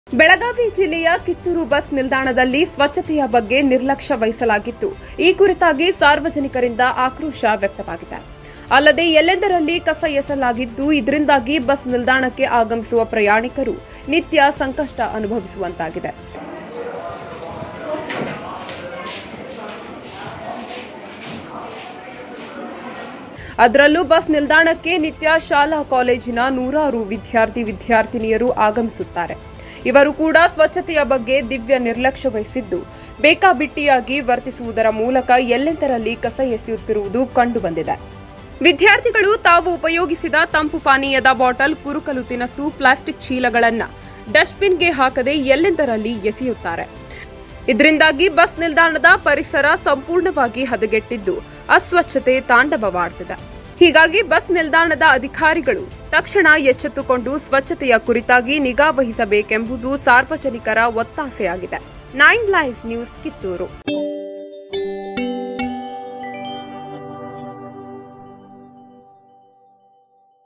ಬೆಳಗಾವಿ ಜಿಲ್ಲೆಯ ಕಿತ್ತೂರು ಬಸ್ ನಿಲ್ದಾಣದಲ್ಲಿ ಸ್ವಚ್ಛತೆಯ ಬಗ್ಗೆ ನಿರ್ಲಕ್ಷ್ಯ ವಹಿಸಲಾಗಿತ್ತು ಈ ಕುರಿತಾಗಿ ಸಾರ್ವಜನಿಕರಿಂದ ಆಕ್ರೋಶ ವ್ಯಕ್ತವಾಗಿದೆ ಅಲ್ಲದೆ ಎಲ್ಲೆಂದರಲ್ಲಿ ಕಸ ಎಸಲಾಗಿದ್ದು ಇದರಿಂದಾಗಿ ಬಸ್ ನಿಲ್ದಾಣಕ್ಕೆ ಆಗಮಿಸುವ ಪ್ರಯಾಣಿಕರು ನಿತ್ಯ ಸಂಕಷ್ಟ ಅನುಭವಿಸುವಂತಾಗಿದೆ ಅದರಲ್ಲೂ ಬಸ್ ನಿಲ್ದಾಣಕ್ಕೆ ನಿತ್ಯ ಶಾಲಾ ಕಾಲೇಜಿನ ನೂರಾರು ವಿದ್ಯಾರ್ಥಿ ವಿದ್ಯಾರ್ಥಿನಿಯರು ಆಗಮಿಸುತ್ತಾರೆ ಇವರು ಕೂಡ ಸ್ವಚ್ಛತೆಯ ಬಗ್ಗೆ ದಿವ್ಯ ನಿರ್ಲಕ್ಷ್ಯ ವಹಿಸಿದ್ದು ಬೇಕಾಬಿಟ್ಟಿಯಾಗಿ ವರ್ತಿಸುವುದರ ಮೂಲಕ ಎಲ್ಲೆಂದರಲ್ಲಿ ಕಸ ಎಸೆಯುತ್ತಿರುವುದು ಕಂಡುಬಂದಿದೆ ವಿದ್ಯಾರ್ಥಿಗಳು ತಾವು ಉಪಯೋಗಿಸಿದ ತಂಪು ಪಾನೀಯದ ಬಾಟಲ್ ಕುರುಕಲು ತಿನಸು ಪ್ಲಾಸ್ಟಿಕ್ ಚೀಲಗಳನ್ನು ಡಸ್ಟ್ಬಿನ್ಗೆ ಹಾಕದೆ ಎಲ್ಲೆಂದರಲ್ಲಿ ಎಸೆಯುತ್ತಾರೆ ಇದರಿಂದಾಗಿ ಬಸ್ ನಿಲ್ದಾಣದ ಪರಿಸರ ಸಂಪೂರ್ಣವಾಗಿ ಹದಗೆಟ್ಟಿದ್ದು ಅಸ್ವಚ್ಛತೆ ತಾಂಡವವಾಡುತ್ತಿದೆ ಹೀಗಾಗಿ ಬಸ್ ನಿಲ್ದಾಣದ ಅಧಿಕಾರಿಗಳು ತಕ್ಷಣ ಎಚ್ಚೆತ್ತುಕೊಂಡು ಸ್ವಚ್ಛತೆಯ ಕುರಿತಾಗಿ ನಿಗಾ ವಹಿಸಬೇಕೆಂಬುದು ಸಾರ್ವಜನಿಕರ ಒತ್ತಾಸೆಯಾಗಿದೆ ನೈನ್ ಲೈವ್ ನ್ಯೂಸ್ ಕಿತ್ತೂರು